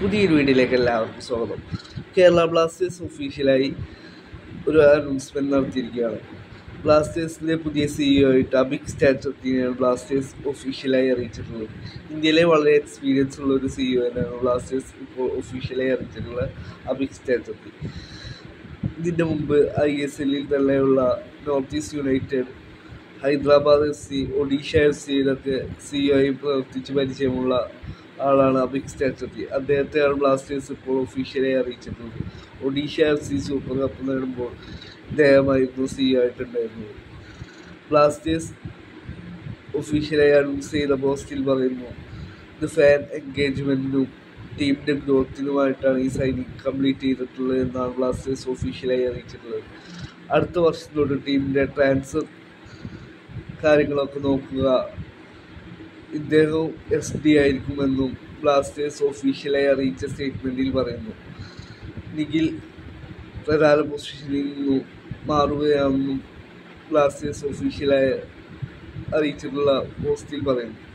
പുതിയൊരു വീഡിയോയിലേക്ക് എല്ലാവർക്കും സ്വാഗതം കേരള ബ്ലാസ്റ്റേഴ്സ് ഒഫീഷ്യലായി ഒരു അനൗൺസ്മെൻറ്റ് നടത്തിയിരിക്കുകയാണ് ബ്ലാസ്റ്റേഴ്സിൻ്റെ പുതിയ സിഇഒ ആയിട്ട് അബിക് സ്റ്റാറ്റത്തിനെയാണ് ബ്ലാസ്റ്റേഴ്സ് ഒഫീഷ്യലായി അറിയിച്ചിട്ടുള്ളത് ഇന്ത്യയിലെ വളരെ എക്സ്പീരിയൻസ് ഉള്ള ഒരു സിഇഒ തന്നെയാണ് ബ്ലാസ്റ്റേഴ്സ് ഇപ്പോൾ ഒഫീഷ്യലായി അറിയിച്ചിട്ടുള്ള അബിക് സ്റ്റാറ്റത്തി ഇതിൻ്റെ മുമ്പ് ഐ എസ് എല്ലിൽ തന്നെയുള്ള North East United Hyderabad F C Odisha F സിയിലൊക്കെ സിഇഒ ആയി പ്രവർത്തിച്ച് പരിചയമുള്ള ആളാണ് അബിക് സ്റ്റാറ്റത്തി അദ്ദേഹത്തെയാണ് ബ്ലാസ്റ്റേഴ്സ് ഇപ്പോൾ ഒഫീഷ്യലായി അറിയിച്ചിട്ടുള്ളത് Odisha F C super cup നേടുമ്പോൾ ഇദ്ദേഹമായിരുന്നു സിഇഒ ആയിട്ടുണ്ടായിരുന്നത് ബ്ലാസ്റ്റേഴ്സ് ഒഫീഷ്യലായി അനൗൺസ് ചെയ്ത പോസ്റ്റിൽ പറയുന്നു ഇത് ഫാൻ എൻഗേജ്മെൻറ്റിനും ടീമിൻ്റെ ഗ്രോത്തിനുമായിട്ടാണ് ഈ സൈനിങ് കംപ്ലീറ്റ് ചെയ്തിട്ടുള്ളത് എന്നാണ് ബ്ലാസ്റ്റേഴ്സ് ഒഫീഷ്യലായി അറിയിച്ചിട്ടുള്ളത് അടുത്ത വർഷത്തോട് ടീമിൻ്റെ ട്രാൻസ്ഫർ കാര്യങ്ങളൊക്കെ നോക്കുക ഇദ്ദേഹവും എസ് ഡി ആയിരിക്കുമെന്നും ബ്ലാസ്റ്റേഴ്സ് ഒഫീഷ്യലായി അറിയിച്ച സ്റ്റേറ്റ്മെൻറ്റിൽ പറയുന്നു നിഖിൽ പ്രധാന പൊസിഷനിൽ നിന്നും മാറുകയാണെന്നും ബ്ലാസ്റ്റേഴ്സ് ഒഫീഷ്യലായി അറിയിച്ചിട്ടുള്ള പോസ്റ്റിൽ പറയുന്നു